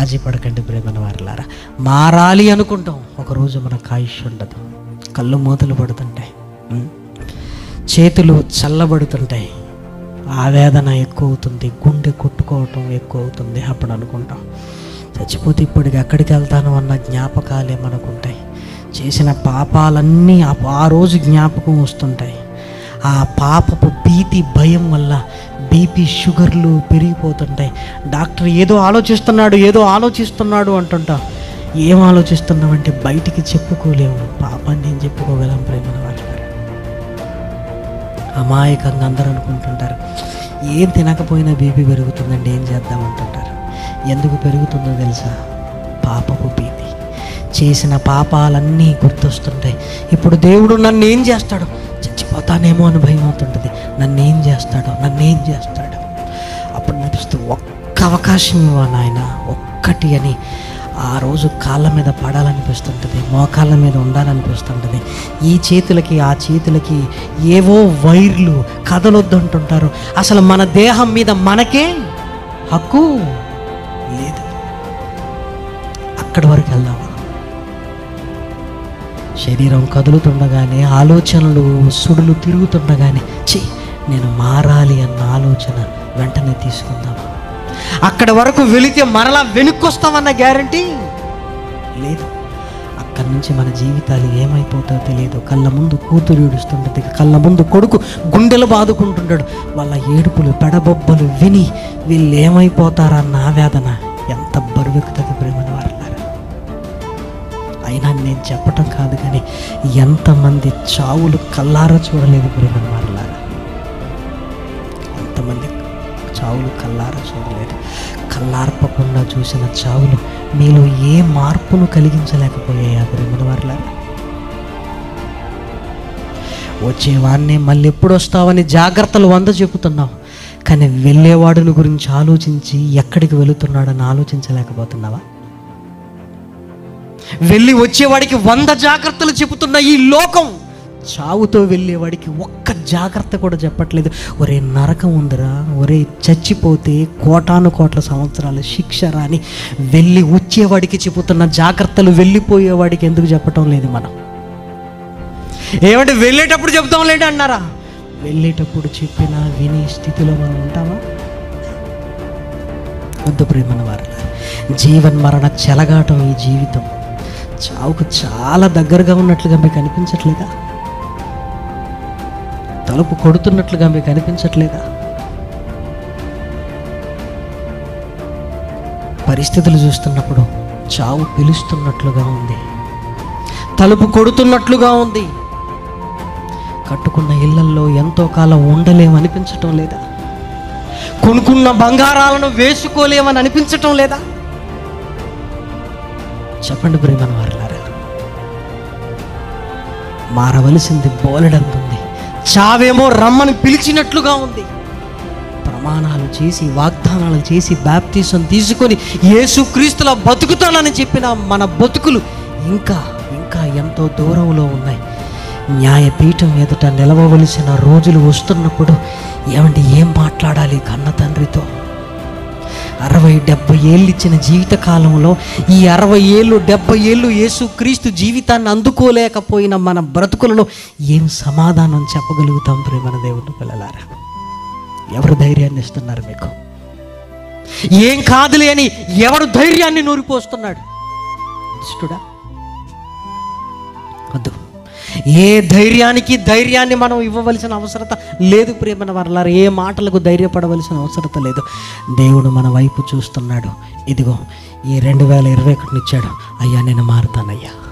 రాజీ పడకండి ప్రేమన వారిలారా మారాలి అనుకుంటాం ఒకరోజు మనకు ఆయుష్ ఉండదు కళ్ళు మూతలు పడుతుంటాయి ఉం? చేతులు చల్లబడుతుంటాయి ఆవేదన ఎక్కువ అవుతుంది గుండె కొట్టుకోవటం ఎక్కువ అవుతుంది అప్పుడు అనుకుంటాం చచ్చిపోతే ఇప్పటికి ఎక్కడికి వెళ్తాను అన్న జ్ఞాపకాలే మనకుంటాయి చేసిన పాపాలన్నీ ఆ ఆ రోజు జ్ఞాపకం వస్తుంటాయి ఆ పాపపు భీతి భయం వల్ల బీపీ షుగర్లు పెరిగిపోతుంటాయి డాక్టర్ ఏదో ఆలోచిస్తున్నాడు ఏదో ఆలోచిస్తున్నాడు అంటుంటాం ఏం ఆలోచిస్తున్నామంటే బయటికి చెప్పుకోలేము పాపాన్ని ఏం చెప్పుకోగలం ప్రేమన వాళ్ళు అమాయకంగా అందరూ అనుకుంటుంటారు ఏం తినకపోయినా బీపీ పెరుగుతుందండి ఏం చేద్దాం అంటుంటారు ఎందుకు పెరుగుతుందో తెలుసా పాపపు భీతి చేసిన పాపాలన్నీ గుర్తొస్తుంటాయి ఇప్పుడు దేవుడు నన్ను ఏం చేస్తాడు చచ్చిపోతానేమో అని భయం అవుతుంటుంది నన్ను ఏం చేస్తాడో నన్ను ఏం చేస్తాడో అప్పుడు నడుస్తూ ఒక్క అవకాశం ఇవ్వ నాయన ఒక్కటి అని ఆ రోజు కాళ్ళ మీద పడాలనిపిస్తుంటుంది మోకాళ్ళ మీద ఉండాలనిపిస్తుంటుంది ఈ చేతులకి ఆ చేతులకి ఏవో వైర్లు కదలొద్దంటుంటారు అసలు మన దేహం మీద మనకే హక్కు లేదు అక్కడి వరకు వెళ్దామా శరీరం కదులుతుండగానే ఆలోచనలు సుడులు తిరుగుతుండగానే చి నేను మారాలి అన్న ఆలోచన వెంటనే తీసుకుందామా అక్కడ వరకు వెళితే మరలా వెనుక్కొస్తామన్న గ్యారంటీ లేదు అక్కడి నుంచి మన జీవితాలు ఏమైపోతాయో తెలియదు కళ్ళ ముందు కూతురు ఏడుస్తుంటుంది కళ్ళ ముందు కొడుకు గుండెలు బాదుకుంటుంటాడు వాళ్ళ ఏడుపులు పెడబొబ్బలు విని వీళ్ళు ఏమైపోతారన్న ఆవేదన ఎంత బరువెక్కుతుంది ప్రేమని వారిలారా అయినా నేను చెప్పటం కాదు కానీ ఎంతమంది చావులు కల్లారా చూడలేదు ప్రేమని వారిలారా ఎంతమంది చావులు కల్లారా చూడలేదు కల్లార్పకుండా చూసిన చావులు మీలో ఏ మార్పును కలిగించలేకపోయాయి ఆ ప్రేమల వారిలారా వచ్చేవాడిని మళ్ళీ ఎప్పుడు వస్తావని జాగ్రత్తలు వంద చెబుతున్నావు కానీ వెళ్ళేవాడుని గురించి ఆలోచించి ఎక్కడికి వెళుతున్నాడని ఆలోచించలేకపోతున్నావా వెళ్ళి వచ్చేవాడికి వంద జాగ్రత్తలు చెబుతున్న ఈ లోకం చావుతో వెళ్ళేవాడికి ఒక్క జాగ్రత్త కూడా చెప్పట్లేదు ఒరే నరకం ఉందిరా ఒరే చచ్చిపోతే కోటాను కోట్ల సంవత్సరాల శిక్ష రాని వెళ్ళి వచ్చేవాడికి చెబుతున్న జాగ్రత్తలు వెళ్ళిపోయేవాడికి ఎందుకు చెప్పటం లేదు మనం ఏమంటే వెళ్ళేటప్పుడు చెప్తాం లేండి అన్నారా వెళ్ళేటప్పుడు చెప్పినా వినే స్థితిలో మనం ఉంటామా వద్దు ప్రేమన వారు జీవన్ మరణ చెలగాటం ఈ జీవితం చావుకు చాలా దగ్గరగా ఉన్నట్లుగా మీకు అనిపించట్లేదా తలుపు కొడుతున్నట్లుగా మీకు అనిపించట్లేదా పరిస్థితులు చూస్తున్నప్పుడు చావు పిలుస్తున్నట్లుగా ఉంది తలుపు కొడుతున్నట్లుగా ఉంది కట్టుకున్న ఇళ్లల్లో ఎంతో కాలం ఉండలేమని అనిపించటం లేదా కొనుక్కున్న బంగారాలను వేసుకోలేమని అనిపించటం లేదా చెప్పండి ప్రేమన వారులారా మారవలసింది బోలెడంతుంది చావేమో రమ్మని పిలిచినట్లుగా ఉంది ప్రమాణాలు చేసి వాగ్దానాలు చేసి బ్యాప్తీసం తీసుకొని యేసుక్రీస్తులా బతుకుతానని చెప్పిన మన బతుకులు ఇంకా ఇంకా ఎంతో దూరంలో ఉన్నాయి న్యాయపీఠం ఎదుట నిలవవలసిన రోజులు వస్తున్నప్పుడు ఏమంటే ఏం మాట్లాడాలి కన్న తండ్రితో అరవై డెబ్బై ఏళ్ళు ఇచ్చిన జీవిత కాలంలో ఈ అరవై ఏళ్ళు డెబ్బై ఏళ్ళు యేసుక్రీస్తు జీవితాన్ని అందుకోలేకపోయిన మన బ్రతుకులలో ఏం సమాధానం చెప్పగలుగుతాం ప్రేమన దేవుని పిల్లలారా ఎవరు ధైర్యాన్ని ఇస్తున్నారు మీకు ఏం కాదులే అని ఎవరు ధైర్యాన్ని నూరిపోస్తున్నాడు దుష్టుడా వద్దు ఏ ధైర్యానికి ధైర్యాన్ని మనం ఇవ్వవలసిన అవసరత లేదు ప్రేమన వర్లారు ఏ మాటలకు ధైర్యపడవలసిన అవసరత లేదు దేవుడు మన వైపు చూస్తున్నాడు ఇదిగో ఈ రెండు వేల ఇరవై ఒకటిని ఇచ్చాడు అయ్యా నేను మారుతానయ్యా